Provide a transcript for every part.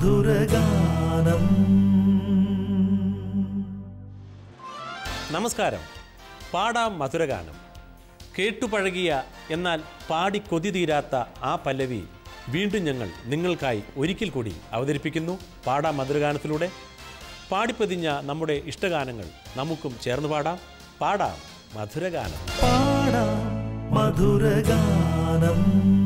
മധുരഗാനം നമസ്കാരം പാടാം മധുരഗാനം കേട്ടുപഴകിയ എന്നാൽ പാടി കൊതി തീരാത്ത ആ പല്ലവി വീണ്ടും ഞങ്ങൾ നിങ്ങൾക്കായി ഒരിക്കൽ കൂടി അവതരിപ്പിക്കുന്നു പാടാം മധുരഗാനത്തിലൂടെ പാടിപ്പതിഞ്ഞ നമ്മുടെ ഇഷ്ടഗാനങ്ങൾ നമുക്കും ചേർന്ന് പാടാം പാടാം മധുരഗാനം പാടാം മധുരഗാനം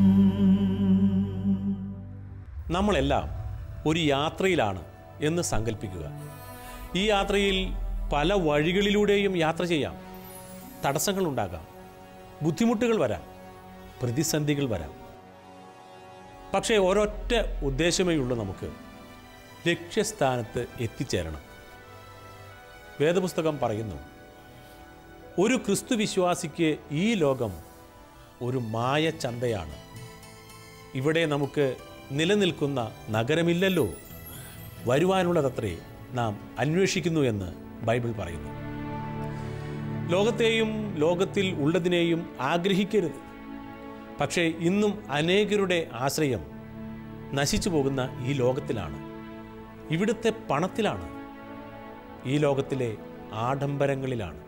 നമ്മളെല്ലാം ഒരു യാത്രയിലാണ് എന്ന് സങ്കല്പിക്കുക ഈ യാത്രയിൽ പല വഴികളിലൂടെയും യാത്ര ചെയ്യാം തടസ്സങ്ങളുണ്ടാകാം ബുദ്ധിമുട്ടുകൾ വരാം പ്രതിസന്ധികൾ വരാം പക്ഷേ ഒരൊറ്റ ഉദ്ദേശമേ ഉള്ളൂ നമുക്ക് ലക്ഷ്യസ്ഥാനത്ത് എത്തിച്ചേരണം വേദപുസ്തകം പറയുന്നു ഒരു ക്രിസ്തു വിശ്വാസിക്ക് ഈ ലോകം ഒരു മായ ചന്തയാണ് ഇവിടെ നമുക്ക് നിലനിൽക്കുന്ന നഗരമില്ലല്ലോ വരുവാനുള്ളതത്രേ നാം അന്വേഷിക്കുന്നു എന്ന് ബൈബിൾ പറയുന്നു ലോകത്തെയും ലോകത്തിൽ ഉള്ളതിനെയും ആഗ്രഹിക്കരുത് പക്ഷേ ഇന്നും അനേകരുടെ ആശ്രയം നശിച്ചു പോകുന്ന ഈ ലോകത്തിലാണ് ഇവിടുത്തെ പണത്തിലാണ് ഈ ലോകത്തിലെ ആഡംബരങ്ങളിലാണ്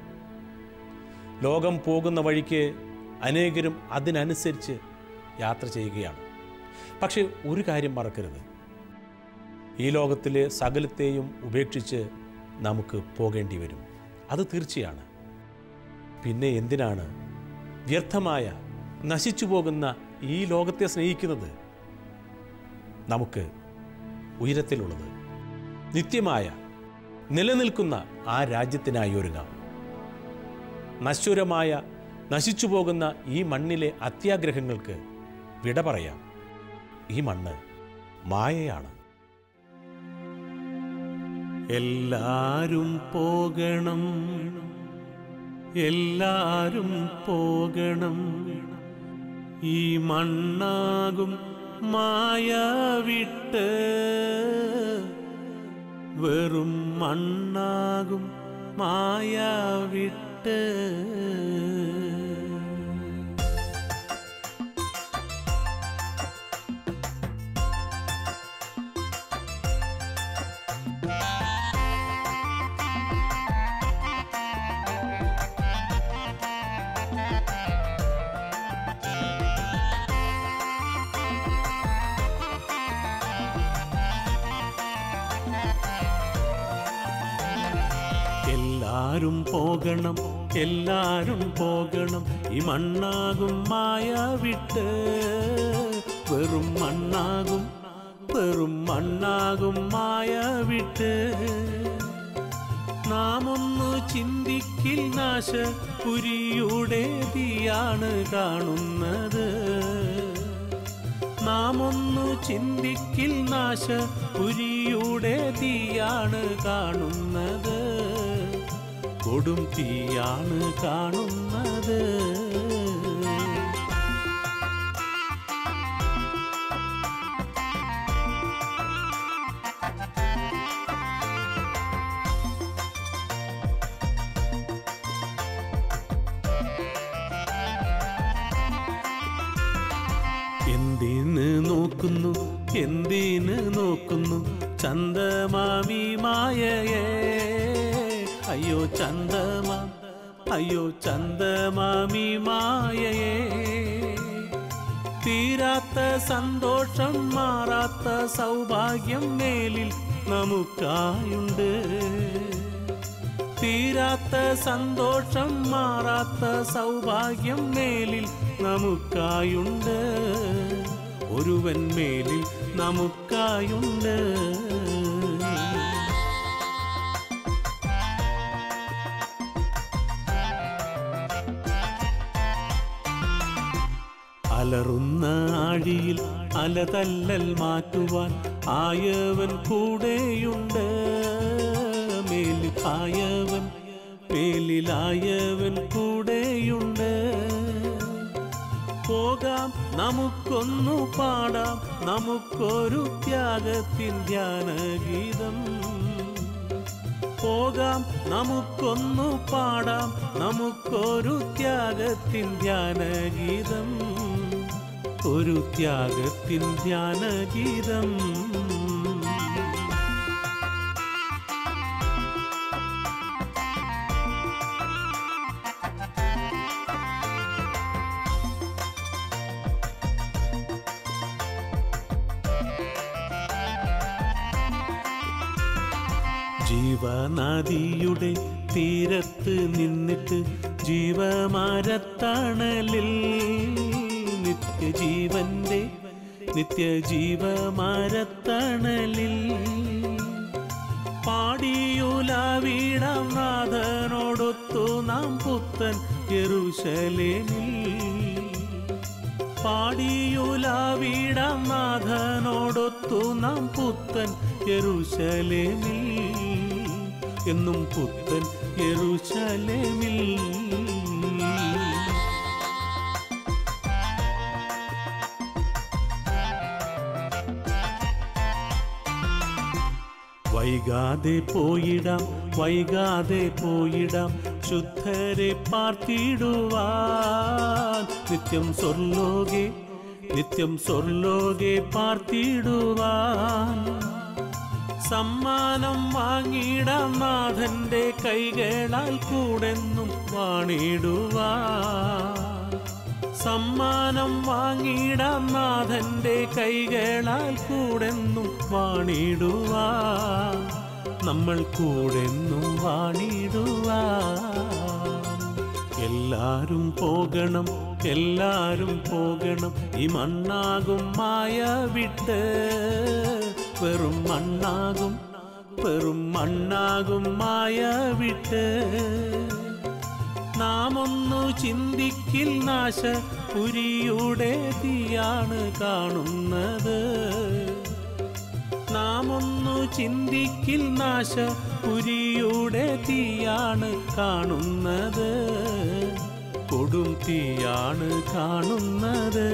ലോകം പോകുന്ന വഴിക്ക് അനേകരും അതിനനുസരിച്ച് യാത്ര ചെയ്യുകയാണ് പക്ഷേ ഒരു കാര്യം മറക്കരുത് ഈ ലോകത്തിലെ സകലത്തെയും ഉപേക്ഷിച്ച് നമുക്ക് പോകേണ്ടി വരും അത് തീർച്ചയാണ് പിന്നെ എന്തിനാണ് വ്യർത്ഥമായ നശിച്ചു പോകുന്ന ഈ ലോകത്തെ സ്നേഹിക്കുന്നത് നമുക്ക് ഉയരത്തിലുള്ളത് നിത്യമായ നിലനിൽക്കുന്ന ആ രാജ്യത്തിനായി ഒരുങ്ങാം നശ്വരമായ നശിച്ചു പോകുന്ന ഈ മണ്ണിലെ അത്യാഗ്രഹങ്ങൾക്ക് വിട പറയാം ഈ മണ്ണ് മായയാണ് എല്ലാരും പോകണം എല്ലാരും പോകണം ഈ മണ്ണാകും മായ വിട്ട് വെറും മണ്ണാകും മായ വിട്ട് എല്ലാരും പോകണം എല്ലാരും പോകണം ഈ മണ്ണാകും മായ വിട്ട് വെറും മണ്ണാകും വെറും മണ്ണാകും മായ വിട്ട് നാം ഒന്ന് ചിന്തിക്കിൽ നാശ പുരിയുടെ തീയാണ് കാണുന്നത് നാം ഒന്ന് ചിന്തിക്കിൽ നാശ പുരിയുടെ തീയാണ് കാണുന്നത് കൊടും തീയാണ് കാണുന്നത് എന്തിന് നോക്കുന്നു എന്തിന് നോക്കുന്നു ചന്ദമാമി മായയേ അയ്യോ ചന്ദമാ അയ്യോ ചന്ദമാമി മായയേ തീരാത്ത സന്തോഷം മാറാത്ത സൗഭാഗ്യം മേലിൽ നമുക്കായുണ്ട് തീരാത്ത സന്തോഷം മാറാത്ത സൗഭാഗ്യം മേലിൽ നമുക്കായുണ്ട് ഒരുവൻ മേലിൽ നമുക്കായുണ്ട് അലറുന്ന ആഴിയിൽ അലതല്ലൽ മാറ്റുവാൻ ആയവൻ കൂടെയുണ്ട് മേലിൽ ആയവൻ മേലിലായവൻ കൂടെയുണ്ട് പോകാം നമുക്കൊന്നു പാടാം നമുക്കൊരു ത്യാഗത്തിൻ ധ്യാനഗീതം പോകാം നമുക്കൊന്നു പാടാം നമുക്കൊരു ത്യാഗത്തിൻ ധ്യാനഗീതം ഒരു ത്യാഗത്തിൻ ധ്യാനഗീതം ജീവനദിയുടെ തീരത്ത് നിന്നിട്ട് ജീവമരത്തണലിൽ നിത്യജീവന്റെ നിത്യജീവമരത്തണലിൽ പാടിയുലാവീടാം നാഥനോടൊത്തു നാം പുത്തൻ യെരൂശലേമിൽ പാടിയുലാവീടാം നാഥനോടൊത്തു നാം പുത്തൻ യെരൂശലേമിൽ എന്നും പുത്തൻ യെരൂശലേമിൽ വൈകാതെ പോയിടാം വൈകാതെ പോയിടാം ശുദ്ധരെ പാർത്തിടുവാൻ നിത്യം സ്വർലോകെ നിത്യം സ്വർലോകെ പാർത്തിടുവാൻ സമ്മാനം വാങ്ങിടാം നാഥന്റെ കൈകളാൽ കൂടെന്നും വാണിടുവാൻ സമ്മാനം വാങ്ങിടാം നാഥന്റെ കൈകളാൽ കൂടെന്നും വാണിടുവാൻ നമ്മൾ കൂടെന്നും വാണിടുവാൻ എല്ലാരും പോകണം എല്ലാരും പോകണം ഈ മണ്ണാകും മായ വിട്ട് വെറും മണ്ണാകും വെറും മണ്ണാകും മായ വിട്ട് നാം ഒന്നു ചിന്തിക്കിൽ നാശ പുരിയുടെ തീയാണ് കാണുന്നത് നാം ഒന്നു ചിന്തിക്കിൽ നാശ പുരിയുടെ തീയാണ് കാണുന്നത് കൊടും തീയാണ് കാണുന്നത്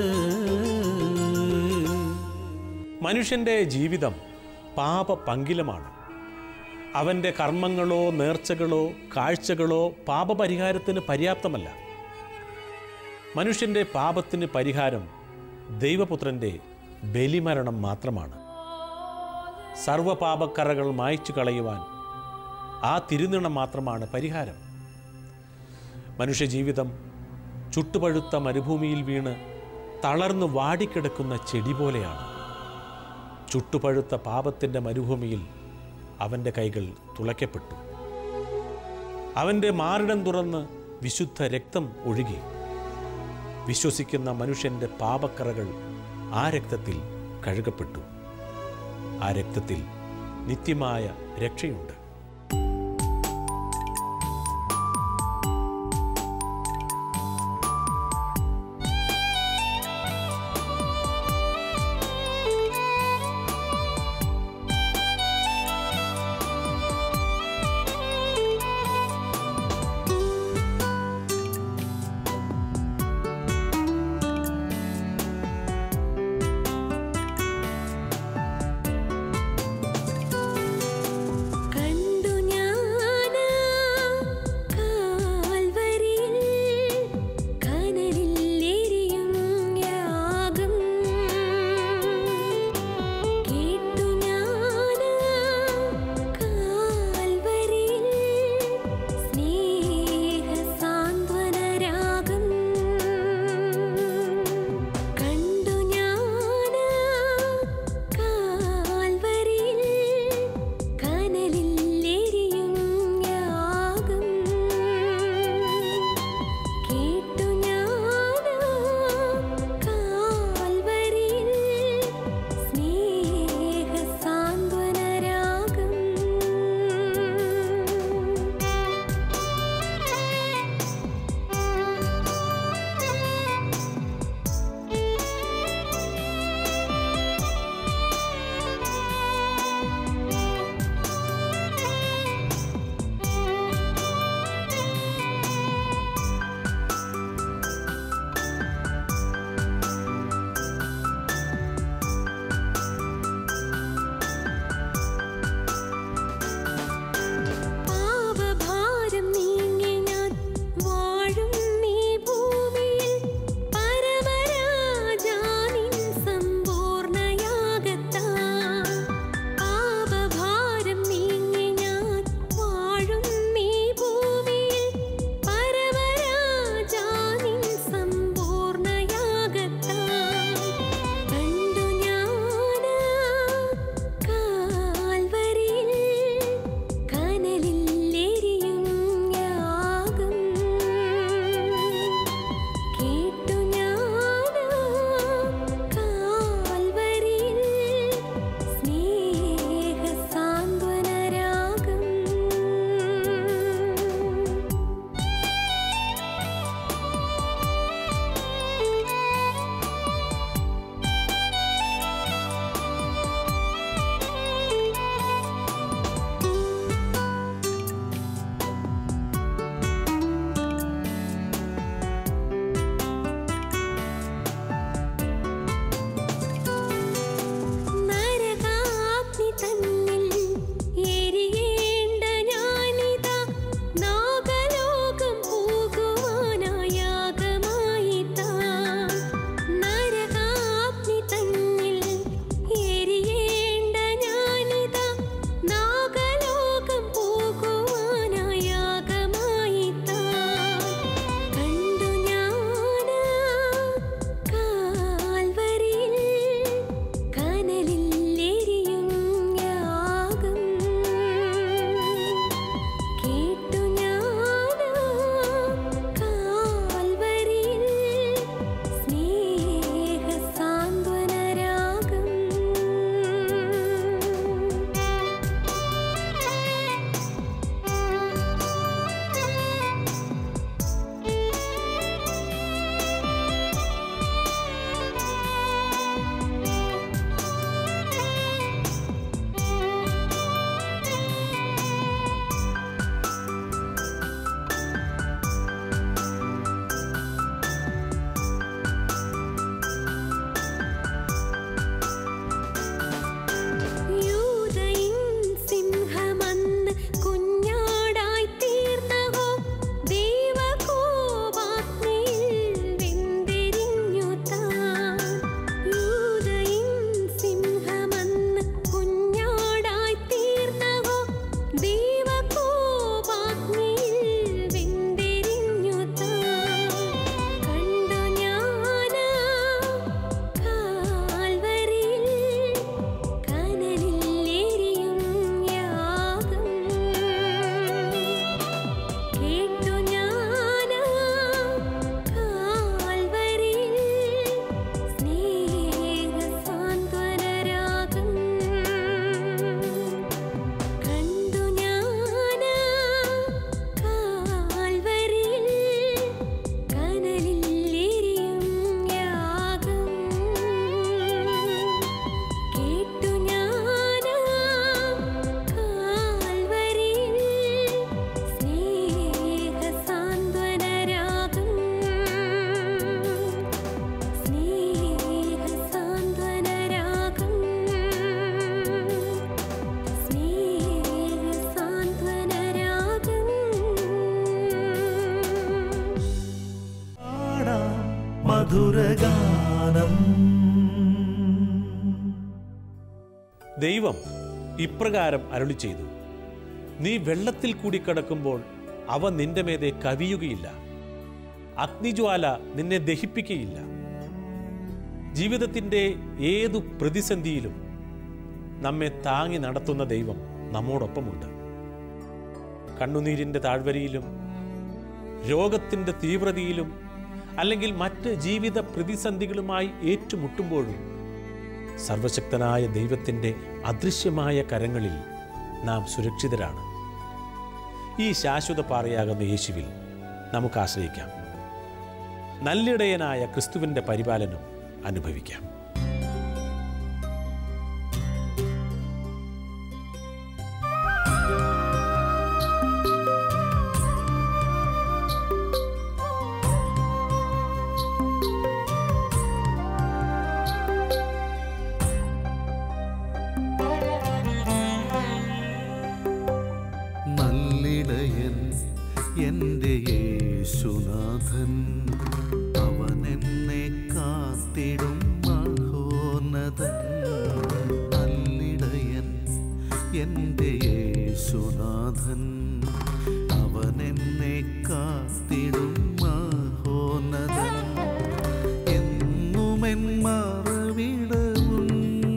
മനുഷ്യന്റെ ജീവിതം പാപ പങ്കിലമാണ് അവൻ്റെ കർമ്മങ്ങളോ നേർച്ചകളോ കാഴ്ചകളോ പാപപരിഹാരത്തിന് പര്യാപ്തമല്ല മനുഷ്യൻ്റെ പാപത്തിന് പരിഹാരം ദൈവപുത്രൻ്റെ ബലിമരണം മാത്രമാണ് സർവപാപക്കറകൾ മായ്ച്ചു കളയുവാൻ ആ തിരുനിണം മാത്രമാണ് പരിഹാരം മനുഷ്യജീവിതം ചുട്ടുപഴുത്ത മരുഭൂമിയിൽ വീണ് തളർന്നു വാടിക്കിടക്കുന്ന ചെടി പോലെയാണ് ചുട്ടുപഴുത്ത പാപത്തിൻ്റെ മരുഭൂമിയിൽ അവൻ്റെ കൈകൾ തുളയ്ക്കപ്പെട്ടു അവൻ്റെ മാറിടം തുറന്ന് വിശുദ്ധ രക്തം ഒഴുകി വിശ്വസിക്കുന്ന മനുഷ്യൻ്റെ പാപക്കറകൾ ആ രക്തത്തിൽ കഴുകപ്പെട്ടു ആ രക്തത്തിൽ നിത്യമായ രക്ഷയുണ്ട് കൺ മധുരഗാനം ദൈവം ഇപ്രകാരം അരുളി ചെയ്തു നീ വെള്ളത്തിൽ കൂടി കിടക്കുമ്പോൾ അവ നിന്റെ മേതെ കവിയുകയില്ല അഗ്നിജ്വാല നിന്നെ ദഹിപ്പിക്കുകയില്ല ജീവിതത്തിൻ്റെ ഏതു പ്രതിസന്ധിയിലും നമ്മെ താങ്ങി നടത്തുന്ന ദൈവം നമ്മോടൊപ്പമുണ്ട് കണ്ണുനീരിൻ്റെ താഴ്വരയിലും രോഗത്തിൻ്റെ തീവ്രതയിലും അല്ലെങ്കിൽ മറ്റ് ജീവിത പ്രതിസന്ധികളുമായി ഏറ്റുമുട്ടുമ്പോഴും സർവശക്തനായ ദൈവത്തിൻ്റെ അദൃശ്യമായ കരങ്ങളിൽ നാം സുരക്ഷിതരാണ് ഈ ശാശ്വത പാറയാകുന്ന യേശുവിൽ നമുക്ക് ആശ്രയിക്കാം നല്ലിടയനായ ക്രിസ്തുവിൻ്റെ പരിപാലനം അനുഭവിക്കാം നല്ലിടയൻ എൻ്റെ യേശുനാഥൻ അവൻ എന്നെ കാത്തിടും മഹോന്നതൻ നല്ലിടയൻ എൻ്റെ യേശുനാഥൻ അവൻ എന്നെ കാത്തിടും മഹോന്നതൻ എന്നുമെൻ മറവിടവും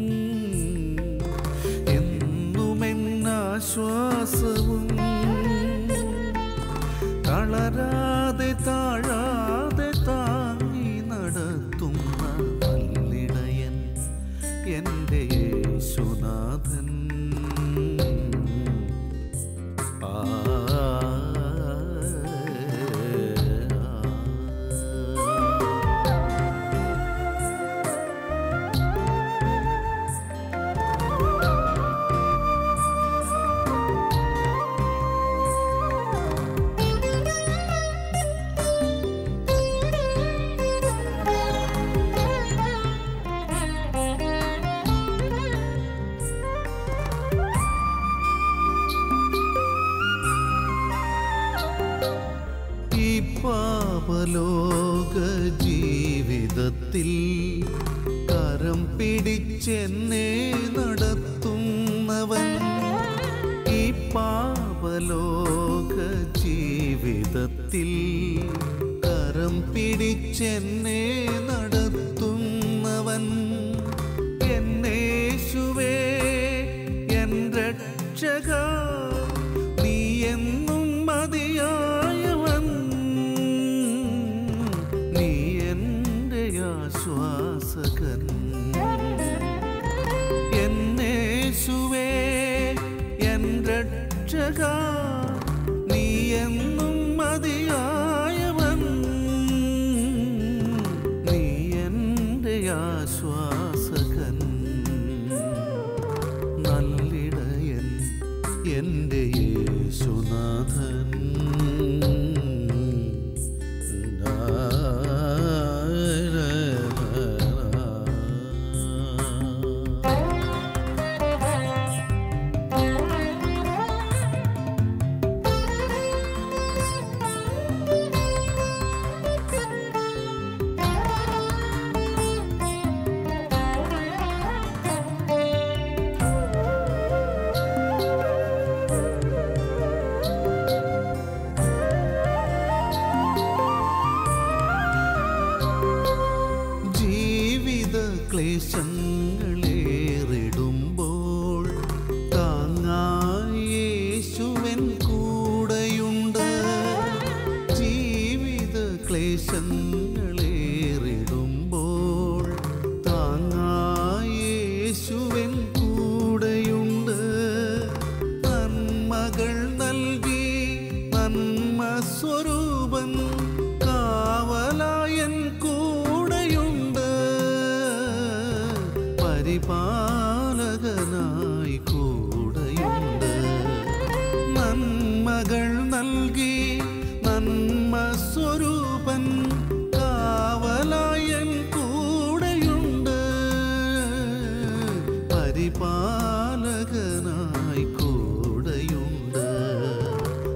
എന്നുമെന്നാശ്വാസവും തളരാതെ താഴാതെ താങ്ങി നടത്തുന്ന നല്ലിടയൻ എൻ്റെ യേശുനാഥൻ ആ ഈ പാപലോക ജീവിതത്തിൽ കരം പിടിച്ചെന്നെ നടത്തുന്നവൻ ഈ പാപലോക ജീവിതത്തിൽ കരം പിടിച്ചെന്നെ നടത്തുന്നവൻ എന്നേശുവേ എൻ രക്ഷക നീ എന്നും മതിയായവൻ നീ എൻ്റെ ആശ്വാസകൻ എന്നേശുവേ എൻ രക്ഷക നീ എന്നും മതിയായവൻ നീ എൻ്റെ ആശ്വാസകൻ നല്ലിടയൻ എൻ്റെ യേശുനാഥൻ ജീവിത ക്ലേശങ്ങളേറിടുമ്പോൾ താങ്ങായി യേശുവൻ കൂടെയുണ്ട് ജീവിത ക്ലേശങ്ങളേറിടുമ്പോൾ താങ്ങായി യേശുവൻ കൂടെയുണ്ട് നന്മകൾ നൽകി നന്മ സ്വരൂപൻ കാവലായൻ കൂടെയുണ്ട് പരിപാലകനായി കൂടെയുണ്ട് നന്മകൾ നൽകി നന്മ സ്വരൂപൻ കാവലായൻ കൂടെയുണ്ട് പരിപാലകനായി കൂടെയുണ്ട്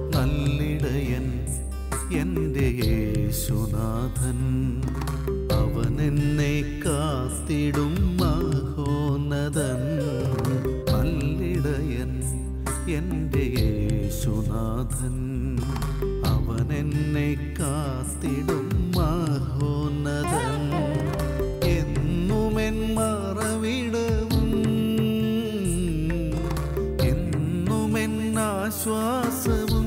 നല്ലിടയൻ എൻ്റെ യേശുനാഥൻ അവൻ അവൻ എന്നെ കാത്തിടും മഹോന്നതൻ നല്ലിടയൻ എൻ്റെ യേശുനാഥൻ അവൻ എന്നെ കാത്തിടും മഹോന്നതൻ എന്നുമെൻ മറവിടവും എന്നുമെൻ ആശ്വാസവും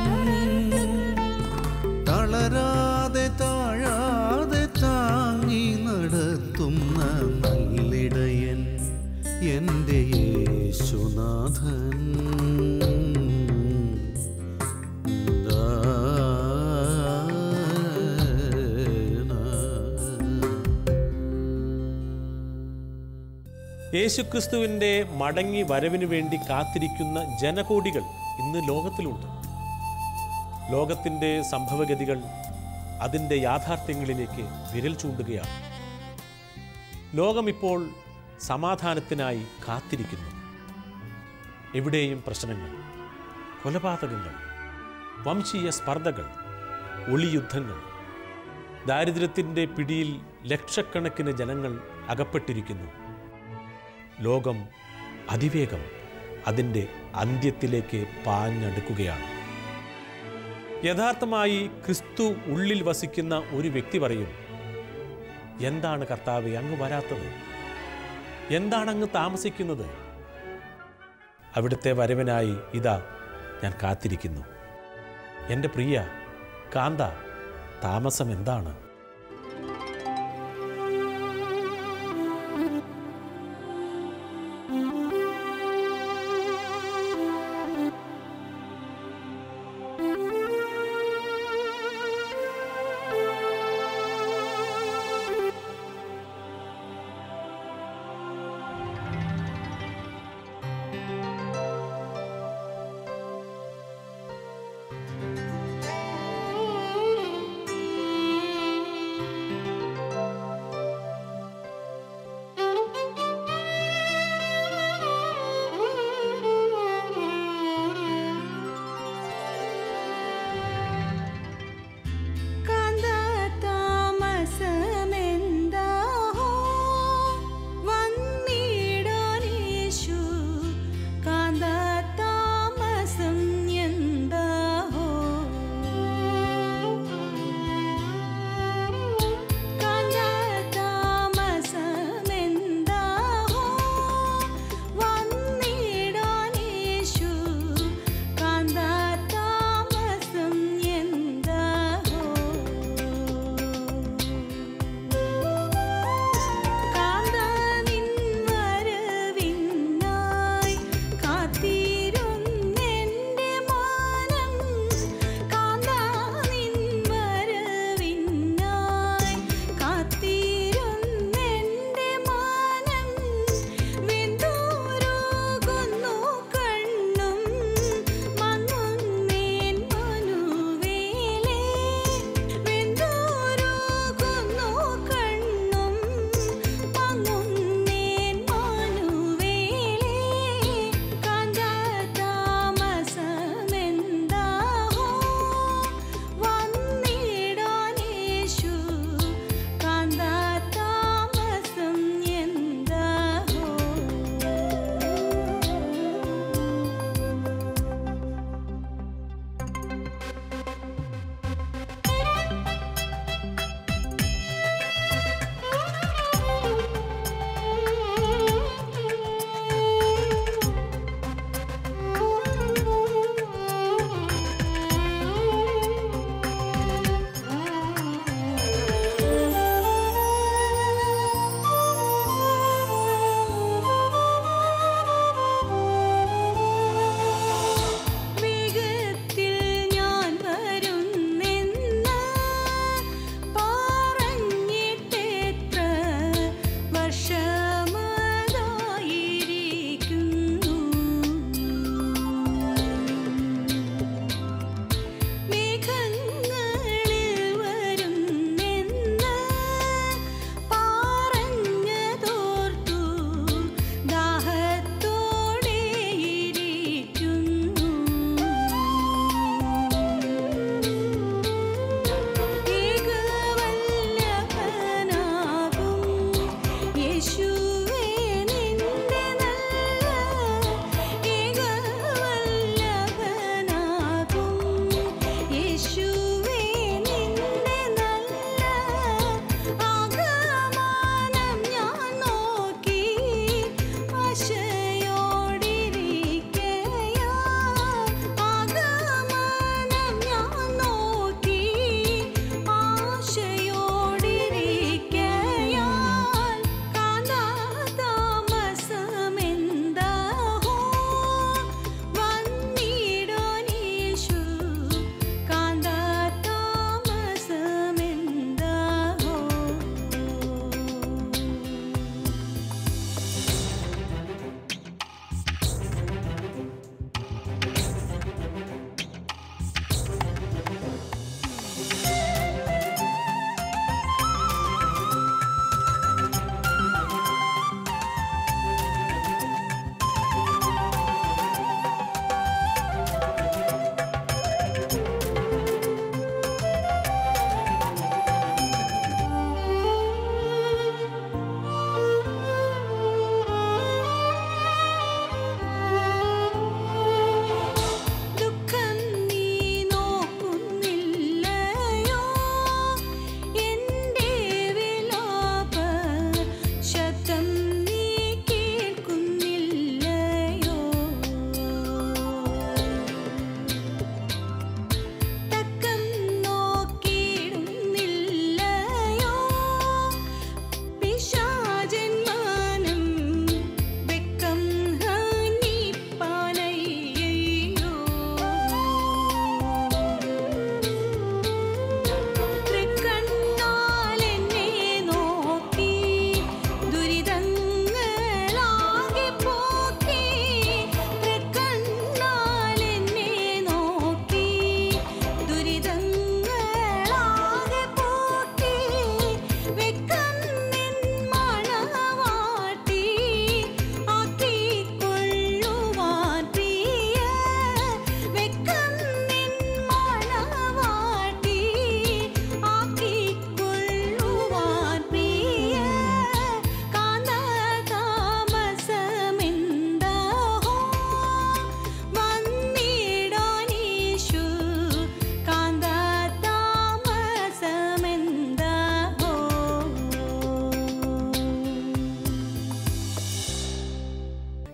തളരാതെ താഴാതെ താങ്ങി നടത്തുന്ന നല്ലിടയൻ എൻ്റെ യേശുനാഥൻ യേശുക്രിസ്തുവിൻ്റെ മടങ്ങി വരവിനു വേണ്ടി കാത്തിരിക്കുന്ന ജനകോടികൾ ഇന്ന് ലോകത്തിലുണ്ട് ലോകത്തിൻ്റെ സംഭവഗതികൾ അതിൻ്റെ യാഥാർത്ഥ്യങ്ങളിലേക്ക് വിരൽ ചൂണ്ടുകയാണ് ലോകമിപ്പോൾ സമാധാനത്തിനായി കാത്തിരിക്കുന്നു എവിടെയും പ്രശ്നങ്ങൾ കൊലപാതകങ്ങൾ വംശീയ സ്പർദ്ധകൾ ഒളിയുദ്ധങ്ങൾ ദാരിദ്ര്യത്തിൻ്റെ പിടിയിൽ ലക്ഷക്കണക്കിന് ജനങ്ങൾ അകപ്പെട്ടിരിക്കുന്നു ലോകം അതിവേഗം അതിൻ്റെ അന്ത്യത്തിലേക്ക് പാഞ്ഞടുക്കുകയാണ് യഥാർത്ഥമായി ക്രിസ്തു ഉള്ളിൽ വസിക്കുന്ന ഒരു വ്യക്തി പറയും എന്താണ് കർത്താവ് അങ്ങ് വരാത്തത് എന്താണ് അങ്ങ് താമസിക്കുന്നത് അവിടുത്തെ വരവിനായി ഇതാ ഞാൻ കാത്തിരിക്കുന്നു എൻ്റെ പ്രിയ കാന്ത താമസം എന്താണ്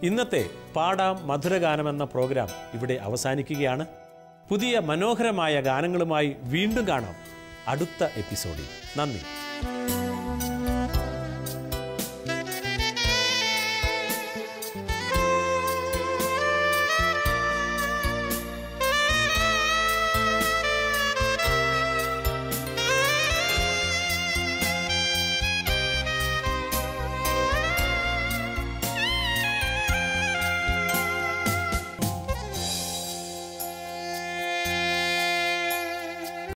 ഇന്നത്തെ പാടാം മധുരഗാനം എന്ന പ്രോഗ്രാം ഇവിടെ അവസാനിക്കുകയാണ് പുതിയ മനോഹരമായ ഗാനങ്ങളുമായി വീണ്ടും കാണാം അടുത്ത എപ്പിസോഡിൽ നന്ദി